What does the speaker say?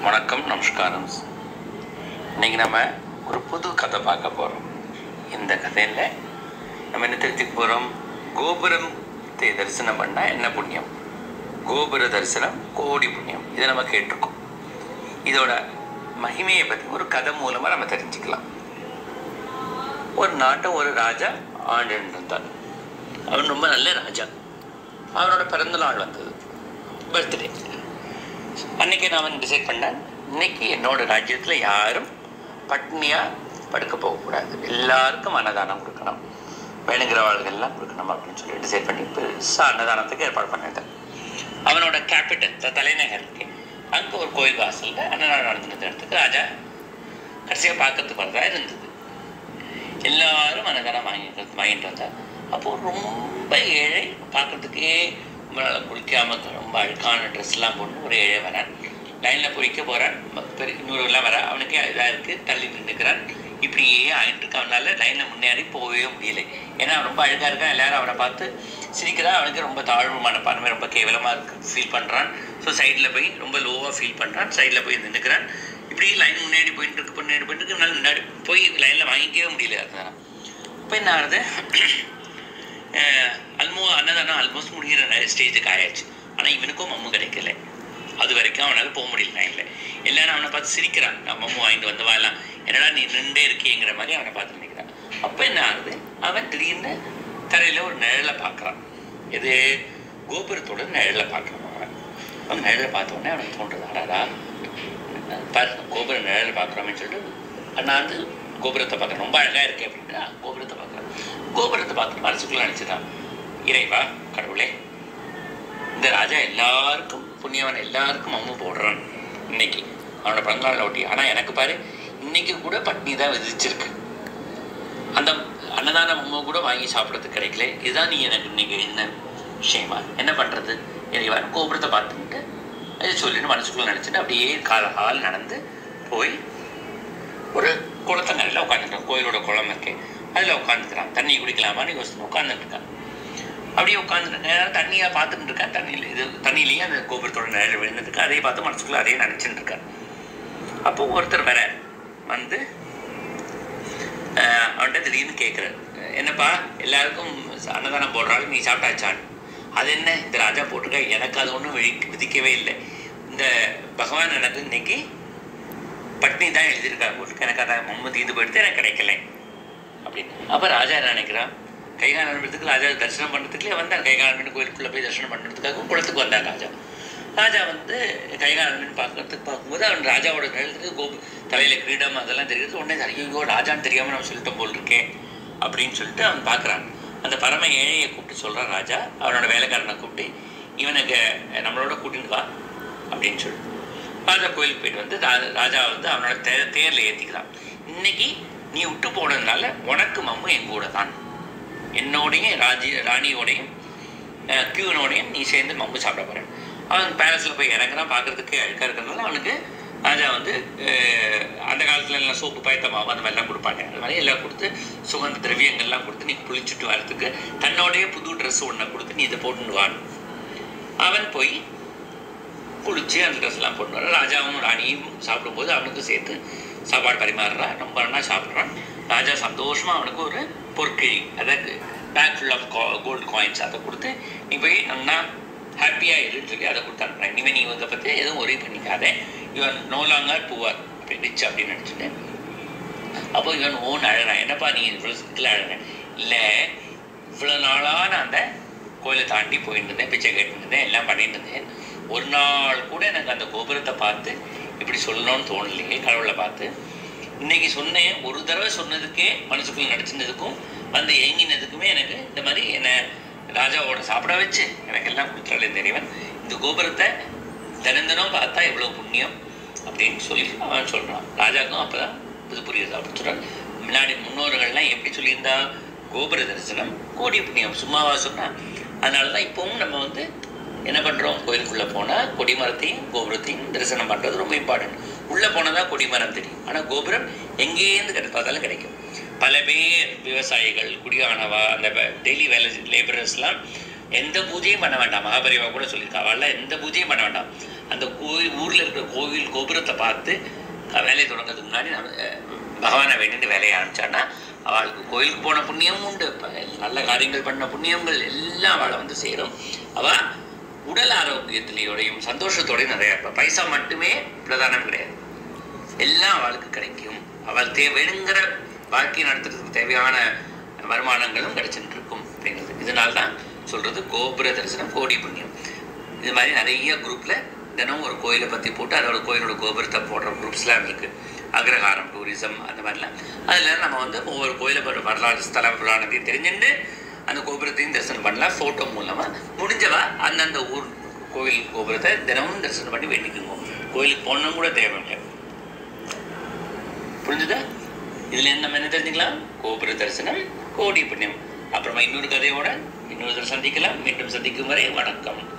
வணக்கம் நமஸ்காரம் இன்னைக்கு நம்ம ஒரு புது கதை பார்க்க போகிறோம் இந்த கதையில் நம்ம என்ன தெரிஞ்சுக்க போகிறோம் கோபுரத்தை தரிசனம் பண்ணால் என்ன புண்ணியம் கோபுர தரிசனம் கோடி புண்ணியம் இதை நம்ம கேட்டிருக்கோம் இதோட மகிமையை பற்றி ஒரு கதை மூலமாக நம்ம தெரிஞ்சுக்கலாம் ஒரு நாட்டை ஒரு ராஜா ஆண்டு இருந்தான் அவன் ரொம்ப நல்ல ராஜா அவனோட பிறந்த நாள் வந்தது பர்த்டே அன்னைக்கு நான் அவன் டிசைட் பண்ணேன் இன்னைக்கு என்னோட ராஜ்யத்தில் யாரும் பட்னியாக படுக்க போகக்கூடாது எல்லாருக்கும் அன்னதானம் கொடுக்கணும் வேணுங்கிறவர்கள் எல்லாம் கொடுக்கணும் அப்படின்னு சொல்லி டிசைட் பண்ணி பெருசாக அன்னதானத்துக்கு ஏற்பாடு பண்ணியிருந்தேன் அவனோட கேபிட்டல் தலைநகர் இருக்கு அங்கே ஒரு கோயில் வாசலில் அன்னதானம் நடந்துருந்த இடத்துக்கு ராஜா கடைசியாக பார்க்கறதுக்கு வரதா இருந்தது எல்லாரும் அன்னதானம் வாங்கி வாங்கிட்டு வந்தா அப்போது ரொம்ப ஏழை பார்க்கறதுக்கே ரொம்ப நாளா குளிக்காம ரொம்ப அழுக்கான ட்ரெஸ்லாம் போட்டு ஒரு ஏழை வரான் லைனில் பொறிக்க போகிறான் பெரிய இன்னொருலாம் வர அவனுக்கே இதாக இருக்குது தள்ளி நின்றுக்கிறான் இப்படியே ஆகிட்டு இருக்கு அவனால லைனில் முன்னேறி போகவே முடியல ஏன்னா அவன் ரொம்ப அழுக்காக இருக்கான் எல்லாரும் அவனை பார்த்து சிரிக்கிறான் அவனுக்கு ரொம்ப தாழ்வு மனப்பான்மை ரொம்ப கேவலமாக இருக்கு ஃபீல் பண்ணுறான் ஸோ சைடில் போய் ரொம்ப லோவாக ஃபீல் பண்ணுறான் சைடில் போய் நின்றுக்கிறான் இப்படி லைன் முன்னாடி போயிட்டு இருக்கு முன்னாடி போயிட்டு இருக்கு இவனால முன்னாடி போய் லைனில் வாங்கிக்கவே முடியல அதுதான் இப்போ என்ன ஆகுது அல்மோ அன்னதானம் ஆல்மோஸ்ட் முடிகிற ஸ்டேஜுக்கு ஆயாச்சு ஆனால் இவனுக்கும் மம்மு கிடைக்கல அது வரைக்கும் அவனால் போக முடியல லைனில் எல்லாரும் அவனை பார்த்து சிரிக்கிறான் நான் மம்மு வாங்கிட்டு வந்தவா எல்லாம் என்னடா நீ நின்றே இருக்கேங்கிற மாதிரி அவனை பார்த்து நிற்கிறான் அப்போ என்ன ஆகுது அவன் திடீர்னு தரையில் ஒரு நிழலை பார்க்குறான் இது கோபுரத்தோட நிழலை பார்க்குறான் அவன் அவன் நிழலை பார்த்த உடனே அவனுக்கு தோன்றது அடாடா பாரு கோபுர நிழல் பார்க்குறோம்னு சொல்லிட்டு நான் வந்து கோபுரத்தை பார்க்குறேன் ரொம்ப அழகாக இருக்கே அப்படின்ட்டு நான் கோபுரத்தை பார்க்குறேன் கோபுரத்தை பார்த்து மனசுக்குள்ள நினச்சிட்டான் இறைவா கடவுளே இந்த ராஜா எல்லாருக்கும் புண்ணியவன் எல்லாருக்கும் அம்மு போடுறான் இன்னைக்கு அவனோட பிறந்தநாள் ஒட்டி ஆனால் எனக்கு பாரு இன்னைக்கு கூட பட்னி தான் விதிச்சிருக்கு அந்த அன்னதான அம்மா கூட வாங்கி சாப்பிட்றதுக்கு கிடைக்கல இதுதான் நீ எனக்கு இன்னைக்கு என்ன விஷயமா என்ன பண்ணுறது இறைவா கோபுரத்தை பார்த்துக்கிட்டு இதை சொல்லிட்டு மனசுக்குள்ள நினச்சிட்டு அப்படியே கால கால் நடந்து போய் ஒரு குளத்தங்கரையில் உட்காந்துருக்கான் கோயிலோட குளம் இருக்கு அதில் உட்காந்துக்கிறான் தண்ணி குடிக்கலாமான்னு யோசிச்சு உட்காந்துட்டு இருக்கான் அப்படியே உட்காந்துருக்கேன் தண்ணியாக பார்த்துட்டு இருக்கேன் தண்ணியில் இது தண்ணியிலேயே அந்த கோபுரத்தோட நிழல் விழுந்துட்டு இருக்கு அதே பார்த்து மனசுக்குள்ள அதே நினச்சிட்டு இருக்கான் அப்போ ஒருத்தர் வர வந்து ஆஹ், அவன்கிட்ட திடீர்னு கேட்குறாரு என்னப்பா எல்லாருக்கும் அன்னதானம் போடுறாலும் நீ சாப்பிட்டாச்சான் அது என்ன இந்த ராஜா போட்டிருக்க எனக்கு அது ஒன்றும் விழி விதிக்கவே இல்லை இந்த பகவான் எனக்கு இன்னைக்கு பட்னி தான் எழுதியிருக்காங்க போட்டுருக்கு எனக்கு அதை மம்மு தீர்ந்து போயிடுத்து எனக்கு கிடைக்கல அப்படின்னு அப்போ ராஜா என்ன நினைக்கிறான் கைகால் அனுப்புறதுக்கு ராஜா தரிசனம் பண்ணுறதுக்குள்ளே வந்தார் கைகால் கோயிலுக்குள்ளே போய் தரிசனம் பண்ணுறதுக்காகவும் குளத்துக்கு வந்தார் ராஜா ராஜா வந்து கைகால் பார்க்கறதுக்கு பார்க்கும்போது அவன் ராஜாவோட கழுத்துக்கு கோபு தலையில் கிரீடம் அதெல்லாம் தெரியுது உடனே ஐயோ ராஜான்னு தெரியாமல் நம்ம சொல்லிட்டோம் போல் இருக்கேன் அப்படின்னு சொல்லிட்டு அவன் பார்க்குறான் அந்த பரம ஏழையை கூப்பிட்டு சொல்கிறான் ராஜா அவனோட வேலைக்காரனை கூப்பிட்டு இவனுக்கு நம்மளோட கூட்டிட்டு வா அப்படின்னு சொல்லிட்டு ராஜா கோயிலுக்கு போயிட்டு வந்து ரா- ராஜா வந்து அவனோட தே தேரில் ஏற்றிக்கிறான் இன்னைக்கு நீ விட்டு போனதுனால உனக்கு மம்மு என் கூட தான் என்னோடையும் ராஜி ராணியோடையும் அஹ், கியூனோடையும் நீ சேர்ந்து மம்மு சாப்பிட போகிறேன் அவன் பேலஸில் போய் இறங்குறான் பார்க்கறதுக்கு அழுக்காக இருக்கிறதுனால அவனுக்கு ராஜா வந்து அஹ், அந்த காலத்துல எல்லாம் சோப்பு பயத்த மாவு அந்த மாதிரிலாம் கொடுப்பாங்க அது மாதிரி எல்லாம் கொடுத்து சுகந்த திரவியங்கள்லாம் கொடுத்து நீ குளிச்சுட்டு வரதுக்கு தன்னோடைய புது ட்ரெஸ் ஒன்றை கொடுத்து நீ இதை போட்டுன்னு வான்னு அவன் போய் குளிச்சு அந்த ட்ரெஸ்லாம் போட்டு வர ராஜாவும் ராணியும் சாப்பிடும்போது அவனுக்கு சேர்த்து சாப்பாடு பரிமாறுறான் ரொம்ப நல்லா சாப்பிட்றான் ராஜா சந்தோஷமா அவனுக்கு ஒரு பொற்கிழி அதாவது bag full of gold coins அதை கொடுத்து நீ போய் நல்லா ஹாப்பியாக இருன்னு சொல்லி அதை கொடுத்து அனுப்புறேன் இனிமேல் நீ இதை பற்றி எதுவும் ஒரே பண்ணிக்காத இவன் நோ லாங்கர் புவர் அப்படி ரிச் அப்படின்னு நினச்சிட்டு அப்போ இவன் ஓன் அழறான் என்னப்பா நீ இவ்வளோ சிக்கல அழறேன் இல்லை இவ்வளோ நாளாக நான் அந்த கோயிலை தாண்டி போயிட்டு இருந்தேன் பிச்சை கேட்டு இருந்தேன் எல்லாம் பண்ணிட்டு இருந்தேன் ஒரு நாள் கூட எனக்கு அந்த கோபுரத்தை பார்த்து இப்படி சொல்லணும்னு தோணலையே கடவுளை பார்த்து இன்னைக்கு சொன்னேன் ஒரு தடவை சொன்னதுக்கே மனசுக்குள்ள நடிச்சிருந்ததுக்கும் வந்து ஏங்கினதுக்குமே எனக்கு இந்த மாதிரி என்னை ராஜாவோட சாப்பிட வச்சு எனக்கு எல்லாம் கொடுத்தாலே தெரிவன் இந்த கோபுரத்தை தினம் தினம் பார்த்தா எவ்வளோ புண்ணியம் அப்படின்னு சொல்லி அவன் சொல்கிறான் ராஜாக்கும் அப்போ தான் புது புரியுது அப்படின்னு சொல்கிறான் முன்னாடி முன்னோர்கள்லாம் எப்படி சொல்லியிருந்தா கோபுர தரிசனம் கோடி புண்ணியம் சும்மாவா சொன்னா அதனால தான் இப்போவும் நம்ம வந்து என்ன பண்ணுறோம் கோயிலுக்குள்ளே போனால் கொடிமரத்தையும் கோபுரத்தையும் தரிசனம் பண்ணுறது ரொம்ப இம்பார்ட்டன்ட் உள்ளே போனால் தான் கொடிமரம் தெரியும் ஆனால் கோபுரம் எங்கேருந்து கிடை பார்த்தாலும் கிடைக்கும் பல பேர் விவசாயிகள் குடியானவா அந்த டெய்லி வேலை லேபரர்ஸ்லாம் எந்த பூஜையும் பண்ண வேண்டாம் மகாபரிவா கூட சொல்லியிருக்கா அவள்லாம் எந்த பூஜையும் பண்ண வேண்டாம் அந்த கோயில் ஊரில் இருக்கிற கோவில் கோபுரத்தை பார்த்து அஹ், வேலையை தொடங்கிறதுக்கு முன்னாடி நம்ம அஹ், பகவானை வேண்டிட்டு வேலையை ஆரம்பிச்சான்னா அவளுக்கு கோயிலுக்கு போன புண்ணியமும் உண்டு ப- நல்ல காரியங்கள் பண்ண புண்ணியங்கள் எல்லாம் அவளை வந்து சேரும் அவள் உடல் ஆரோக்கியத்திலையோடையும் சந்தோஷத்தோடையும் நிறைய இருப்பா பைசா மட்டுமே பிரதானம் கிடையாது எல்லாம் அவளுக்கு கிடைக்கும் அவள் தே வேணுங்கிற வாழ்க்கை நடத்துறதுக்கு தேவையான வருமானங்களும் கிடைச்சிட்டு இருக்கும் அப்படிங்கிறது இதனால தான் சொல்றது கோபுர தரிசனம் கோடி புண்ணியம் இது மாதிரி நிறைய குரூப்ல தினம் ஒரு கோயிலை பற்றி போட்டு அதோட கோயிலோட கோபுரத்தை போடுற குரூப்ஸ்லாம் இருக்கு அக்ரஹாரம் டூரிசம் அந்த மாதிரிலாம் அதில் நம்ம வந்து ஒவ்வொரு கோயிலை பற்றி வரலாறு ஸ்தல புராணத்தையும் தெரிஞ்சுட்டு அந்த கோபுரத்தையும் தரிசனம் பண்ணலாம் ஃபோட்டோ மூலமாக முடிஞ்சவா அந்தந்த ஊர் கோவில் கோபுரத்தை தினமும் தரிசனம் பண்ணி வேண்டிக்குங்க கோயிலுக்கு போகணும் கூட தேவையில்லை புரிஞ்சுதா இதுல என்ன நம்ம என்ன தெரிஞ்சுக்கலாம் கோபுர தரிசனம் கோடி புண்ணியம் அப்புறமா இன்னொரு கதையோட இன்னொரு தடவை சந்திக்கலாம் மீண்டும் சந்திக்கும் வரை வணக்கம்